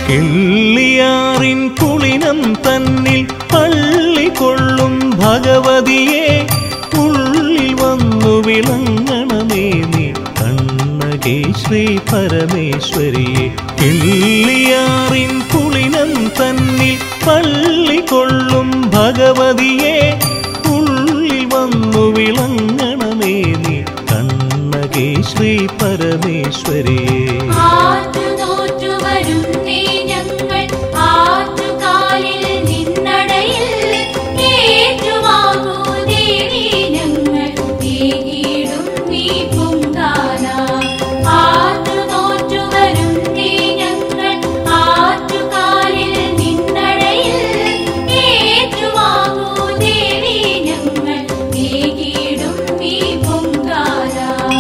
കിള്ളിയാറിൻ പുളിനം തന്നിൽ പള്ളി കൊള്ളും ഭഗവതിയെ ഉള്ളിൽ വന്നു വിളങ്ങണമേ നീ കണ്ണകേ ശ്രീ പരമേശ്വരിയെ കിള്ളിയാറിൻ പുളിനം തന്നിൽ പള്ളി കൊള്ളും ഭഗവതിയെ ഉള്ളിൽ വന്നു വിളങ്ങണമേ നീ കണ്ണകേ ശ്രീ പരമേശ്വരിയെ ആറ്റുനോറ്റു വരുന്നേ ഞങ്ങൾ ആറ്റുകാലിൽ നിന്നടയിൽ ഏറ്റുവാങ്ങൂ ദേവി ഞങ്ങൾ തേകിടും നീ പൊങ്കാല ആറ്റുനോറ്റു വരുന്നേ ഞങ്ങൾ ആറ്റുകാലിൽ നിന്നടയിൽ ഏറ്റുവാങ്ങൂ ദേവി ഞങ്ങൾ തേകിടും നീ പൊങ്കാല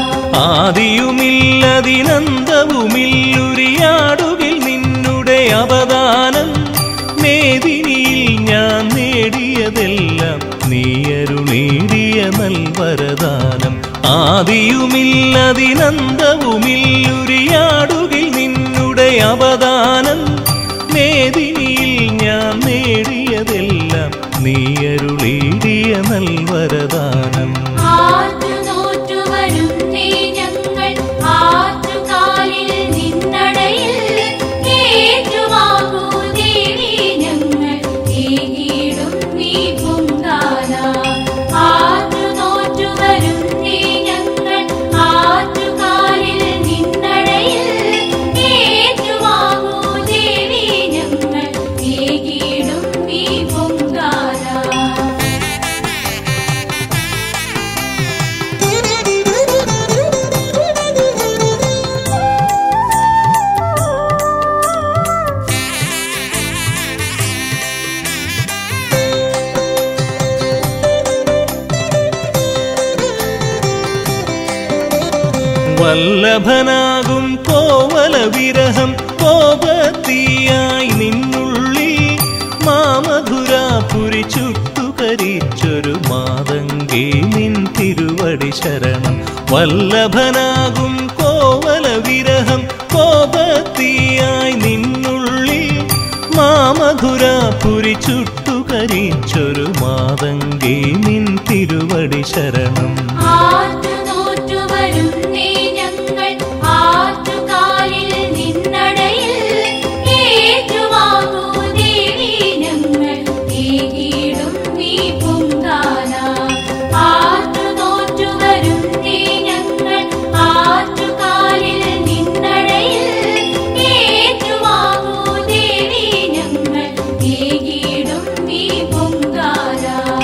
ആദിയുമില്ലതിനന്തവുമില്ലുരിയാടുകിൽ നിന്നുടെ അവദാനം മേദിനിയിൽ ഞാൻ നേടിയതെല്ലാം നീയരുളേടിയ നൽവരദാനം ആദിയുമില്ലതിനന്തവുമില്ലുരിയാടുകിൽ നിന്നുടെ അവദാനം മേദിനിയിൽ ഞാൻ നേടിയതെല്ലാം നീയരുളേടിയ നൽവരദാനം ആറ്റുനോറ്റു വരുന്നേ ഞങ്ങൾ ആറ്റുകാലിൽ നിന്നടയിൽ ഏറ്റുവാങ്ങൂ ദേവി ഞങ്ങൾ തേകിടും നീ പൊങ്കാല ആറ്റുനോറ്റു വരുന്നേ ഞങ്ങൾ ആറ്റുകാലിൽ നിന്നടയിൽ ഏറ്റുവാങ്ങൂ ദേവി ഞങ്ങൾ തേകിടും നീ പൊങ്കാല വല്ലഭനാകും കോവല വിരഹം കോപത്തിയായി നിന്നുള്ളിൽ മാമധുരാപുരി ചുട്ടുകരിച്ചൊരു മാതങ്കേ നിൻ തിരുവടി ശരണം വല്ലഭനാകും കോവല വിരഹം കോപത്തിയായി നിന്നുള്ളിൽ മാമധുരാപുരി ചുട്ടുകരിച്ചൊരു മാതങ്കേ നിൻ തിരുവടി ശരണം ആറ്റുനോറ്റു വരുന്നേ ഞങ്ങൾ ആറ്റുകാലിൽ നിന്നടയിൽ ഏറ്റുവാങ്ങൂ ദേവി ഞങ്ങൾ തേകിടും നീ പൊങ്കാല ആറ്റുനോറ്റു വരുന്നേ ഞങ്ങൾ ആറ്റുകാലിൽ നിന്നടയിൽ ഏറ്റുവാങ്ങൂ ദേവി ഞങ്ങൾ തേകിടും നീ പൊങ്കാല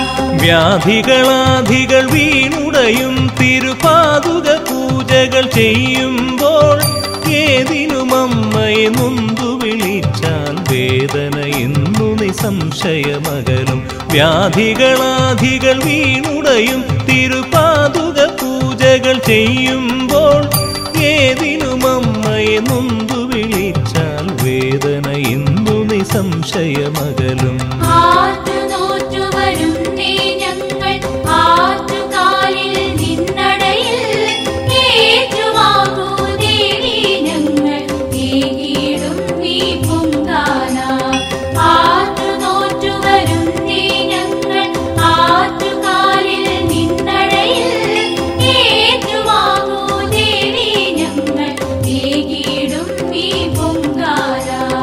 വ്യാധികളാധികൾ വീണുടയും തിരുപാതുക പൂജകൾ ചെയ്യുമ്പോൾ ഏതിനും അമ്മയെ നൊന്തു വിളിച്ചാൽ വേദന എന്നു നിസംശയമകലും വ്യാധികളാധികൾ വീണുടയും തിരുപാതുക പൂജകൾ ചെയ്യുമ്പോൾ ഏതിനും അമ്മയെ നൊന്തു വിളിച്ചാൽ വേദന എന്നു നിസംശയമകലും ആറ്റുനോറ്റു വരുന്നേ ഞങ്ങൾ ആറ്റുകാലിൽ നിന്നടയിൽ ഏറ്റുവാങ്ങൂ ദേവി ഞങ്ങൾ തേകിടും നീ പൊങ്കാല ആറ്റുനോറ്റു വരുന്നേ ഞങ്ങൾ ആറ്റുകാലിൽ നിന്നടയിൽ ഏറ്റുവാങ്ങൂ ദേവി ഞങ്ങൾ തേകിടും നീ പൊങ്കാല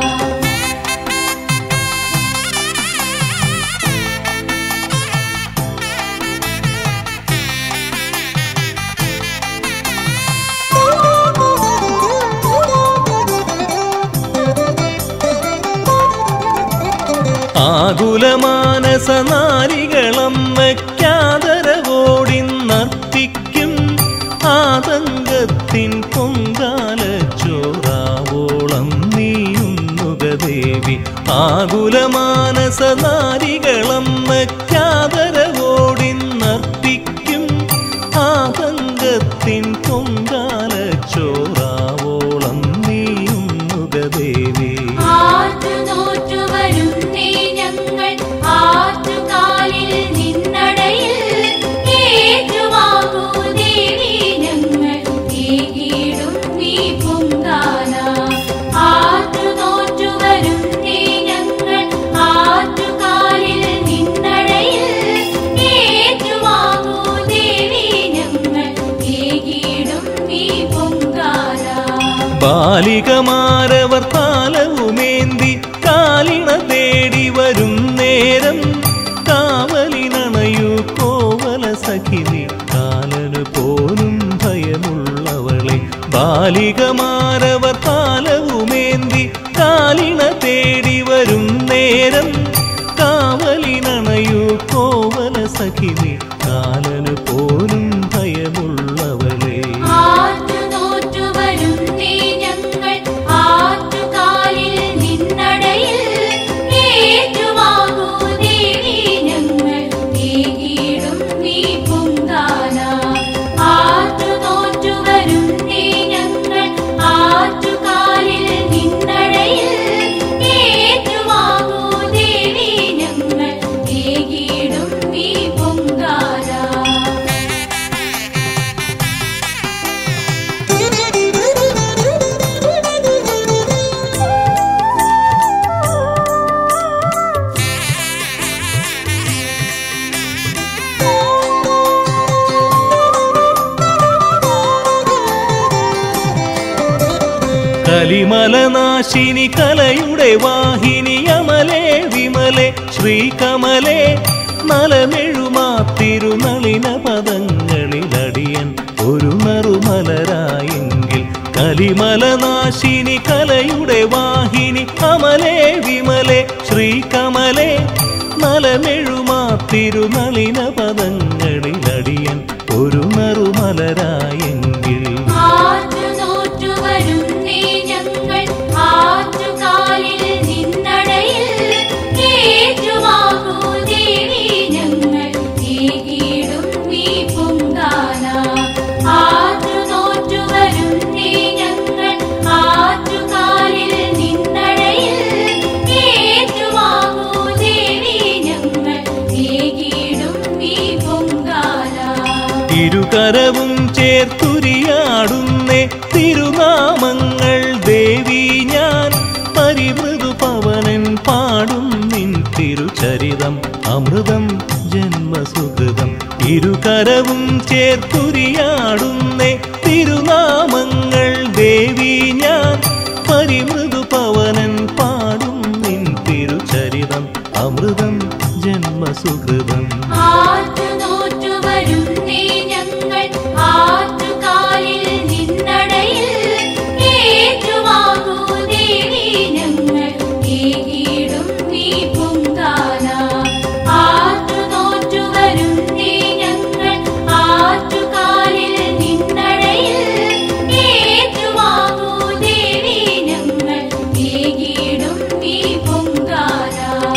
ആകുലമാനസ നാരികളമ്മയ്ക്കാദരവോടിന്നർപ്പിക്കും ആതങ്കത്തിൻ പൊങ്കാല ചോറാവോളം നീയുന്നുക ദേവി ആകുലമാനസ നാരികളമ്മയ്ക്കാദരവോടിന്നർപ്പിക്കും ആതങ്കത്തിൻ പൊങ്കാല ചോറാവോളം നീയുന്നുക ദേവി ആറ്റുനോറ്റു വരുന്നേ ഞങ്ങൾ ആറ്റുകാലിൽ നിന്നടയിൽ ഏറ്റുവാങ്ങൂ ദേവി ഞങ്ങൾ തേകിടും നീ പൊങ്കാല ആറ്റുനോറ്റു വരുന്നേ ബാലികമാരവർ താലവുമേന്തി കാലിണ തേടി വരും നേരം കാവലിനണയു കോവല സഖിനി കാലന് പോലും ഭയമുള്ളവളെ ബാലികമാരവർ താലവുമേന്തി കാലിണ തേടി വരും നേരം കാവലിനണയു കോവല സഖിനി കാലന് പോലും ഭയമുള്ളവളെ ആറ്റുനോറ്റു വരുന്നേ ഞങ്ങൾ ആറ്റുകാലിൽ നിന്നടയിൽ ഏറ്റുവാങ്ങൂ ദേവി ഞങ്ങൾ ഏകീടും നീ പൊങ്കാല ആറ്റുനോറ്റു വരുന്നേ ഞങ്ങൾ ആറ്റുകാലിൽ നിന്നടയിൽ ഏറ്റുവാങ്ങൂ ദേവി ഞങ്ങൾ ഏകീടും നീ പൊങ്കാല കലിമലനാശിനി കലയുടെ വാഹിനി അമലേ വിമലെ ശ്രീകമലേ നലമെഴുമാത്തിരുനളിന പദങ്ങളിലടിയൻ ഒരു നറുമലരായെങ്കിൽ കലിമലനാശിനി കലയുടെ വാഹിനി അമലേ വിമലെ ശ്രീകമലേ നലമെഴുമാത്തിരുനളിന പദങ്ങളിലടിയൻ ഒരു നറുമലരായെങ്കിൽ ആറ്റുനോറ്റു വരുന്നേ ഞങ്ങൾ ആറ്റുകാലിൽ നിന്നടയിൽ ഏറ്റുവാങ്ങൂ ദേവി ഞങ്ങൾ ഏകീടും നീ പൊങ്കാല ആറ്റുനോറ്റു വരുന്നേ ഞങ്ങൾ ആറ്റുകാലിൽ നിന്നടയിൽ ഏറ്റുവാങ്ങൂ ദേവി ഞങ്ങൾ ഏകീടും നീ പൊങ്കാല ഇരുകരവും ചേർത്തുരിയാടുന്നേ തിരുനാമങ്ങൾ ദേവി ഞാൻ പരിമൃദു പവനൻ പാടും നിൻ തിരുചരിതം അമൃതം ജന്മസുഹൃതം ഇരുകരവും ചേർത്തുരിയാടുന്നേ തിരുനാമങ്ങൾ ദേവി ഞാൻ പരിമൃദു പവനൻ പാടും നിൻ തിരുചരിതം അമൃതം ജന്മസുഹൃതം ആറ്റുനോറ്റു വരുന്നേ ഞങ്ങൾ ആറ്റുകാലിൽ നിന്നടയിൽ ഏറ്റുവാങ്ങൂ ദേവി ഞങ്ങൾ ഏകീടും നീ പൊങ്കാല ആറ്റുനോറ്റു വരുന്നേ ഞങ്ങൾ ആറ്റുകാലിൽ നിന്നടയിൽ ഏറ്റുവാങ്ങൂ ദേവി ഞങ്ങൾ ഏകീടും നീ പൊങ്കാല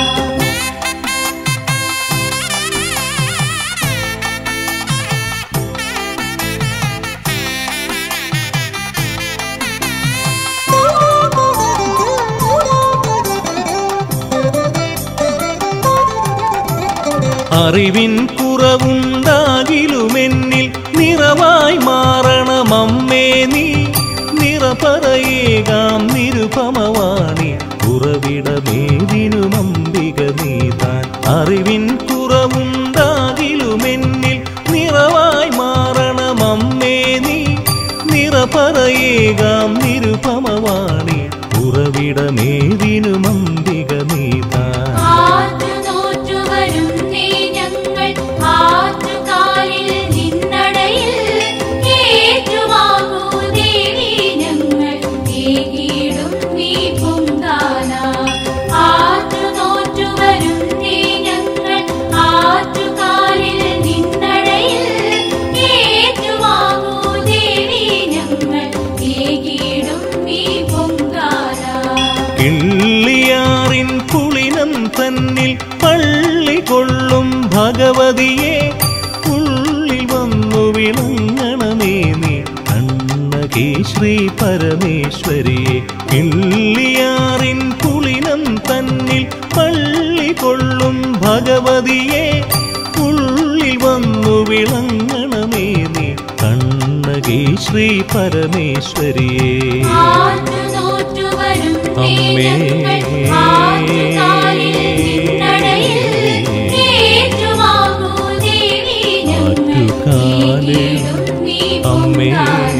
അറിവിൻ കുറവുണ്ടാകിലുമെന്നിൽ നിറവായി മാറണമമ്മേ നീ നിറപറയേകാം നിരുപമവാണി ഉറവിടമേതിനുമമ്പിക നീതാൻ അറിവിൻ കുറവുണ്ടാകിലുമെന്നിൽ നിറവായി മാറണമമ്മേ നീ നിറപറയേകാം നിരുപമവാണി ഉറവിടമേതിനുമമ്പിക നീതാൻ ആറ്റുനോറ്റു വരുന്നേ ഞങ്ങൾ ആറ്റുകാലിൽ നിന്നടയിൽ ഏറ്റുവാങ്ങൂ ദേവി ഞങ്ങൾ ഏകീടും നീ പൊങ്കാല ആറ്റുനോറ്റു വരുന്നേ ഞങ്ങൾ ആറ്റുകാലിൽ നിന്നടയിൽ ഏറ്റുവാങ്ങൂ ദേവി ഞങ്ങൾ ഏകീടും നീ പൊങ്കാല കിള്ളിയാറിൻ പുളിനം തന്നിൽ പള്ളി കൊള്ളും ഭഗവതിയെ ഉള്ളിൽ വന്നു വിളങ്ങണമേ നീ കണ്ണകി ശ്രീ പരമേശ്വരിയെ കിള്ളിയാറിൻ പുളിനം തന്നിൽ പള്ളി കൊള്ളും ഭഗവതിയെ ഉള്ളിൽ വന്നു വിളങ്ങണമേ നീ കണ്ണകി ശ്രീ പരമേശ്വരിയെ ആറ്റുനോറ്റു വരുന്നേ അമ്മേ. ഞങ്ങൾ ആറ്റുകാലിൽ നിന്നടയിൽ ഏറ്റുവാങ്ങൂ ദേവി ഞങ്ങൾ ആറ്റുകാലിൽ ഏകീടും നീ അമ്മേ. പൊങ്കാല